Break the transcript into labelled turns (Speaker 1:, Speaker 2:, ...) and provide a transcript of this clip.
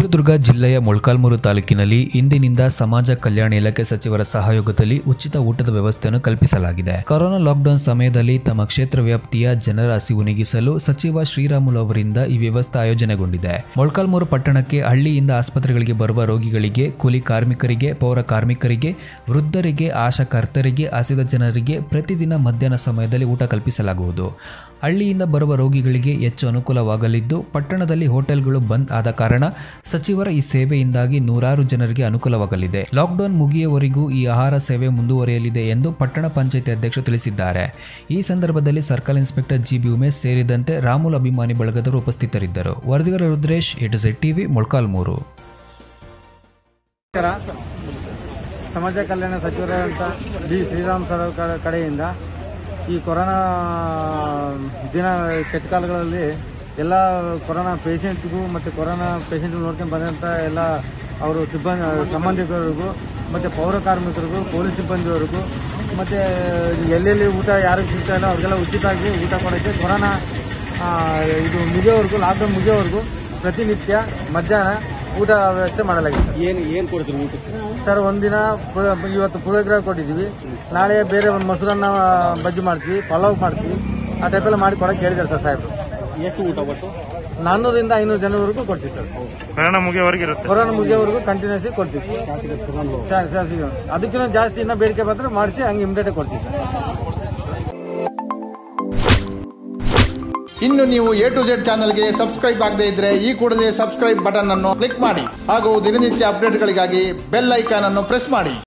Speaker 1: ಚಿತ್ರದುರ್ಗ ಜಿಲ್ಲೆಯ ಮೊಳಕಾಲ್ಮೂರು ತಾಲೂಕಿನಲ್ಲಿ ಇಂದಿನಿಂದ ಸಮಾಜ ಕಲ್ಯಾಣ ಇಲಾಖೆ ಸಚಿವರ ಸಹಯೋಗದಲ್ಲಿ ಉಚಿತ ಊಟದ ವ್ಯವಸ್ಥೆಯನ್ನು ಕಲ್ಪಿಸಲಾಗಿದೆ ಕೊರೋನಾ ಲಾಕ್ಡೌನ್ ಸಮಯದಲ್ಲಿ ತಮ್ಮ ಕ್ಷೇತ್ರ ವ್ಯಾಪ್ತಿಯ ಜನರ ಹಸಿವು ನೀಗಿಸಲು ಸಚಿವ ಶ್ರೀರಾಮುಲು ಅವರಿಂದ ಈ ವ್ಯವಸ್ಥೆ ಆಯೋಜನೆಗೊಂಡಿದೆ ಮೊಳಕಾಲ್ಮೂರು ಪಟ್ಟಣಕ್ಕೆ ಹಳ್ಳಿಯಿಂದ ಆಸ್ಪತ್ರೆಗಳಿಗೆ ಬರುವ ರೋಗಿಗಳಿಗೆ ಕೂಲಿ ಕಾರ್ಮಿಕರಿಗೆ ಪೌರ ಕಾರ್ಮಿಕರಿಗೆ ವೃದ್ಧರಿಗೆ ಆಶಾಕರ್ತರಿಗೆ ಹಸಿದ ಜನರಿಗೆ ಪ್ರತಿದಿನ ಮಧ್ಯಾಹ್ನ ಸಮಯದಲ್ಲಿ ಊಟ ಕಲ್ಪಿಸಲಾಗುವುದು ಹಳ್ಳಿಯಿಂದ ಬರುವ ರೋಗಿಗಳಿಗೆ ಹೆಚ್ಚು ಅನುಕೂಲವಾಗಲಿದ್ದು ಪಟ್ಟಣದಲ್ಲಿ ಹೋಟೆಲ್ಗಳು ಬಂದ್ ಆದ ಕಾರಣ ಸಚಿವರ ಈ ಸೇವೆಯಿಂದಾಗಿ ನೂರಾರು ಜನರಿಗೆ ಅನುಕೂಲವಾಗಲಿದೆ ಲಾಕ್ಡೌನ್ ಮುಗಿಯುವವರೆಗೂ ಈ ಆಹಾರ ಸೇವೆ ಮುಂದುವರಿಯಲಿದೆ ಎಂದು ಪಟ್ಟಣ ಪಂಚಾಯಿತಿ ಅಧ್ಯಕ್ಷರು ತಿಳಿಸಿದ್ದಾರೆ ಈ ಸಂದರ್ಭದಲ್ಲಿ circle inspector G B Umesh ಸೇರಿದಂತೆ ರಾಮುಲ್ ಅಭಿಮಾನಿ ಬಳಗದವರು ಉಪಸ್ಥಿತರಿದ್ದರು ವರದಿಗಾರ Rudresh A to Z TV Molakalmuru
Speaker 2: ನಮಸ್ಕಾರ ಸಮಾಜ ಕಲ್ಯಾಣ ಸಚಿವರಾದಂಥ ಬಿ ಶ್ರೀರಾಮ್ ಸರ್ ಕ- ಕಡೆಯಿಂದ ಈ ಕೊರೋನಾ ದಿನ ಕೆಟ್ಟ ಕಾಲಗಳಲ್ಲಿ ಎಲ್ಲ ಕೊರೋನಾ ಪೇಷಂಟ್ಗೂ ಮತ್ತು ಕೊರೋನಾ ಪೇಷಂಟ್ ನೋಡ್ಕೊಂಡು ಬಂದಂಥ ಎಲ್ಲ ಅವರು ಸಿಬ್ಬಂದಿ ಸಂಬಂಧಿಕರಿಗೂ ಮತ್ತು ಪೌರ ಕಾರ್ಮಿಕರಿಗೂ ಪೊಲೀಸ್ ಸಿಬ್ಬಂದಿಯವರಿಗೂ ಮತ್ತು ಎಲ್ಲೆಲ್ಲಿ ಊಟ ಯಾರಿಗೆ ಸಿಗ್ತಾ ಇಲ್ಲ ಅವ್ರಿಗೆಲ್ಲ ಉಚಿತವಾಗಿ ಊಟ ಕೊಡೋಕ್ಕೆ ಕೊರೋನಾ ಆ, ಇದು ಮುಗಿಯೋವರೆಗೂ ಲಾಕ್ಡೌನ್ ಮುಗಿಯೋವರೆಗೂ ಪ್ರತಿನಿತ್ಯ ಮಧ್ಯಾಹ್ನ ಊಟ ವ್ಯವಸ್ಥೆ ಮಾಡಲಾಗಿದೆ ಸರ್.
Speaker 3: ಏನು ಏನು ಕೊಡ್ತೀರಿ ಊಟಕ್ಕೆ
Speaker 2: ಸರ್ ಒಂದಿನ ಪು- ಇವತ್ತು ಪುಳಿಯೋಗರೆ ಕೊಟ್ಟಿದ್ದೀವಿ ನಾಳೆ ಬೇರೆ ಒಂದು ಮೊಸರನ್ನ ಬಜ್ಜಿ ಮಾಡ್ತೀವಿ ಪಲಾವ್ ಮಾಡ್ತೀವಿ ಆ ಟೈಪ್ ಎಲ್ಲ ಮಾಡಿ ಕೊಡಕ್ಕೆ ಹೇಳಿದ್ದಾರೆ ಸರ್ ಸಾಹೇಬರು
Speaker 3: ಎಷ್ಟು ಊಟ ಒಟ್ಟು
Speaker 2: ನಾನ್ನೂರಿಂದ ಐನೂರು ಜನವರೆಗೂ ಕೊಡ್ತೀವಿ ಸರ್
Speaker 4: ಕೊರೋನಾ ಮುಗಿಯೋವರೆಗೆ ಇರುತ್ತೆ
Speaker 2: ಕೊರೋನಾ ಮುಗಿಯೋವರೆಗೂ ಕಂಟಿನ್ಯೂಸ್ ಕೊಡ್ತೀವಿ
Speaker 3: ಶಾಸಕ ಶ್ರೀರಾಮುಲು
Speaker 2: ಸರ್ ಸರ್ ಸರ್. ಅದಕ್ಕಿಂತ ಜಾಸ್ತಿ ಇನ್ನೂ ಬೇಡಿಕೆ ಬಂದ್ರೆ ಮಾಡಿಸಿ ಹಂಗೆ ಇಮಿಡಿಯೇಟ್ ಕೊಡ್ತೀವಿ ಸರ್
Speaker 5: ಇನ್ನು ನೀವು ಎ ಟು ಜೆಡ್ ಚಾನಲ್ಗೆ ಸಬ್ಸ್ಕ್ರೈಬ್ ಆಗದೇ ಇದ್ರೆ ಈ ಕೂಡಲೇ ಸಬ್ಸ್ಕ್ರೈಬ್ ಬಟನ್ ಅನ್ನು ಕ್ಲಿಕ್ ಮಾಡಿ ಹಾಗೂ ದಿನನಿತ್ಯ ಅಪ್ಡೇಟ್ಗಳಿಗಾಗಿ ಬೆಲ್ ಐಕಾನ್ ಅನ್ನು ಪ್ರೆಸ್ ಮಾಡಿ